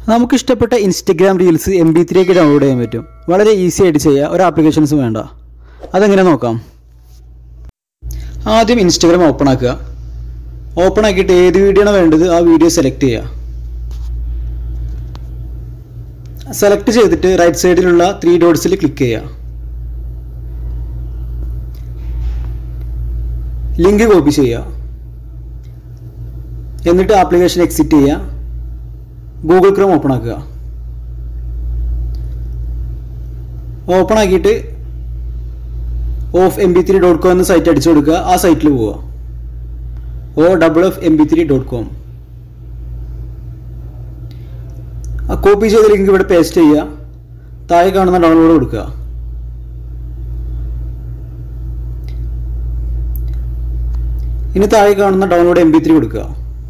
നമുക്ക് ഇഷ്ടപ്പെട്ട Instagram reels M B three ഒക്കെ ഡൗൺലോഡ് ചെയ്യാൻ പറ്റും വളരെ ഈസി ആയിട്ട് ചെയ്യുക ഒരു ആപ്ലിക്കേഷൻസും വേണ്ട അതെങ്ങനെ നോക്കാം ആദ്യം ഇൻസ്റ്റഗ്രാം ഓപ്പൺ ആക്കുക ഓപ്പൺ ആക്കിയിട്ട് ഏത് വീഡിയോ ആണ് വേണ്ടത് ആ വീഡിയോ സെലക്ട് ചെയ്യുക സെലക്ട് ചെയ്തിട്ട് റൈറ്റ് സൈഡിലുള്ള ത്രീ ഡോട്ട്സിൽ ക്ലിക്ക് ചെയ്യുക ലിങ്ക് കോപ്പി ചെയ്യുക എന്നിട്ട് ആപ്ലിക്കേഷൻ എക്സിറ്റ് ചെയ്യുക ഗൂഗിൾ ക്രോം ഓപ്പൺ ആക്കുക ഓപ്പൺ ആക്കിയിട്ട് off M B three dot com എന്ന സൈറ്റ് അടിച്ചു കൊടുക്കുക ആ സൈറ്റിൽ പോവുക O double F M B three dot com ആ കോപ്പി ചെയ്ത ലിങ്ക് ഇവിടെ പേസ്റ്റ് ചെയ്യുക താഴെ കാണുന്ന ഡൗൺലോഡ് കൊടുക്കുക ഇനി താഴെ കാണുന്ന ഡൗൺലോഡ് എം ബി ത്രീ കൊടുക്കുക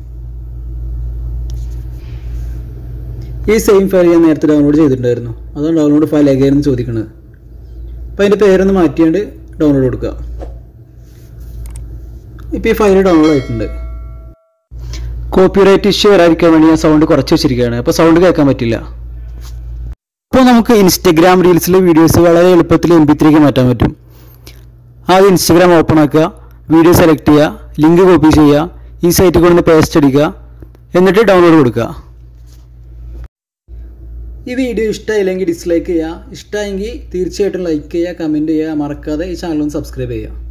ഈ സെയിം ഫയൽ ഞാൻ നേരത്തെ ഡൗൺലോഡ് ചെയ്തിട്ടുണ്ടായിരുന്നു അതാണ് ഡൗൺലോഡ് ഫയൽ ഏകയായിരുന്നു ചോദിക്കുന്നത് അപ്പോൾ അതിൻ്റെ പേരൊന്ന് മാറ്റിയാണ്ട് ഡൗൺലോഡ് കൊടുക്കുക ഇപ്പോൾ ഈ ഫയൽ ഡൗൺലോഡ് ആയിട്ടുണ്ട് കോപ്പിറൈറ്റ് ഇഷ്യൂ വരാതിരിക്കാൻ വേണ്ടി ഞാൻ സൗണ്ട് കുറച്ച് വെച്ചിരിക്കുകയാണ് അപ്പോൾ സൗണ്ട് കേൾക്കാൻ പറ്റില്ല അപ്പോൾ നമുക്ക് ഇൻസ്റ്റഗ്രാം റീൽസിലെ വീഡിയോസ് വളരെ എളുപ്പത്തിൽ എം പി ത്രീക്ക് മാറ്റാൻ പറ്റും ആദ്യം ഇൻസ്റ്റഗ്രാം ഓപ്പൺ ആക്കുക വീഡിയോ സെലക്ട് ചെയ്യുക ലിങ്ക് കോപ്പി ചെയ്യുക ഈ സൈറ്റിൽ കൊണ്ടുവന്ന് പേസ്റ്റ് അടിക്കുക എന്നിട്ട് ഡൗൺലോഡ് കൊടുക്കുക ഈ വീഡിയോ ഇഷ്ടമായില്ലെങ്കിൽ ഡിസ്ലൈക്ക് ചെയ്യുക ഇഷ്ടമായെങ്കിൽ തീർച്ചയായിട്ടും ലൈക്ക് ചെയ്യുക കമൻറ്റ് ചെയ്യുക മറക്കാതെ ഈ ചാനൽ ഒന്ന് സബ്സ്ക്രൈബ് ചെയ്യുക